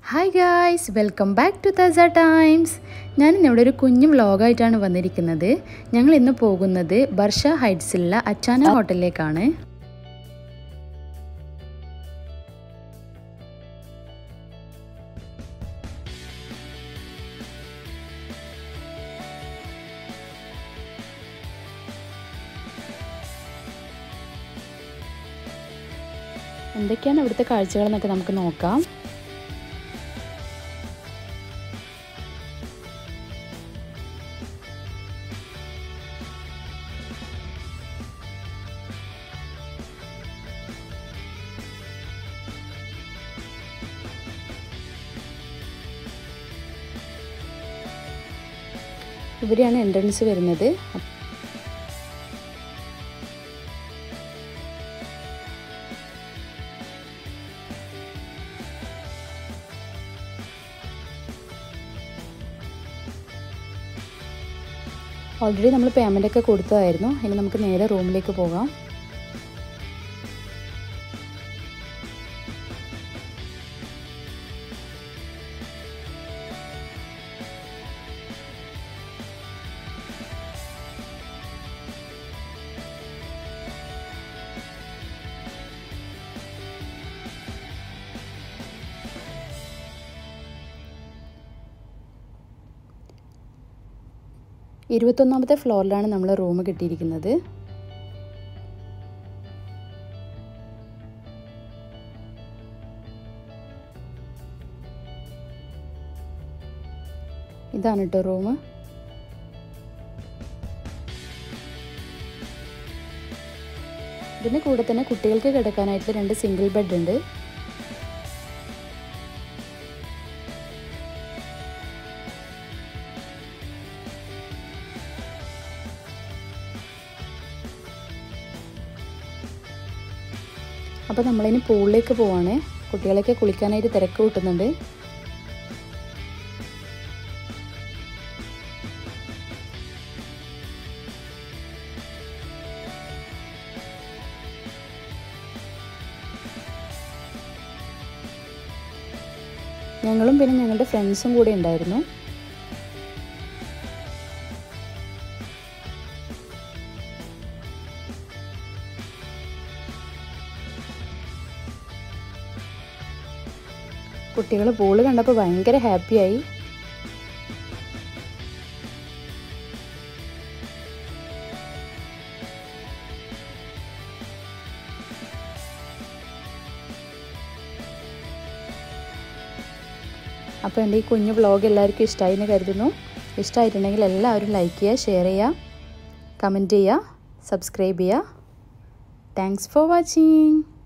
hi guys welcome back to Thasa Times ഞാൻ ഇന്നിവിടെ ഒരു കുഞ്ഞു വ്ലോഗായിട്ടാണ് വന്നിരിക്കുന്നത് ഞങ്ങൾ ഇന്ന് പോകുന്നത് ബർഷ ഹൈറ്റ്സിലുള്ള അച്ചാന ഹോട്ടലിലേക്കാണ് എന്തൊക്കെയാണ് ഇവിടുത്തെ കാഴ്ചകളെന്നൊക്കെ നമുക്ക് നോക്കാം ഇവിടെയാണ് എൻട്രൻസ് വരുന്നത് ഓൾറെഡി നമ്മൾ പേയ്മെൻ്റ് ഒക്കെ കൊടുത്തതായിരുന്നു ഇനി നമുക്ക് നേരെ റൂമിലേക്ക് പോകാം ഇരുപത്തൊന്നാമത്തെ ഫ്ലോറിലാണ് നമ്മൾ റൂം കിട്ടിയിരിക്കുന്നത് ഇതാണ് കേട്ടോ റൂം ഇതിൻ്റെ കൂടെ തന്നെ കുട്ടികൾക്ക് കിടക്കാനായിട്ട് രണ്ട് സിംഗിൾ ബെഡ് ഉണ്ട് അപ്പോൾ നമ്മളിനി പൂളിലേക്ക് പോവാണ് കുട്ടികളൊക്കെ കുളിക്കാനായിട്ട് തിരക്ക് കൂട്ടുന്നുണ്ട് ഞങ്ങളും പിന്നെ ഞങ്ങളുടെ ഫ്രണ്ട്സും കൂടെ ഉണ്ടായിരുന്നു കുട്ടികൾ പൂള് കണ്ടപ്പോൾ ഭയങ്കര ഹാപ്പിയായി അപ്പോൾ എൻ്റെ ഈ കുഞ്ഞു വ്ളോഗ് എല്ലാവർക്കും ഇഷ്ടമായി എന്ന് കരുതുന്നു ഇഷ്ടമായിട്ടുണ്ടെങ്കിൽ എല്ലാവരും ലൈക്ക് ചെയ്യുക ഷെയർ ചെയ്യുക കമൻറ്റ് ചെയ്യുക സബ്സ്ക്രൈബ് ചെയ്യുക താങ്ക്സ് ഫോർ വാച്ചിങ്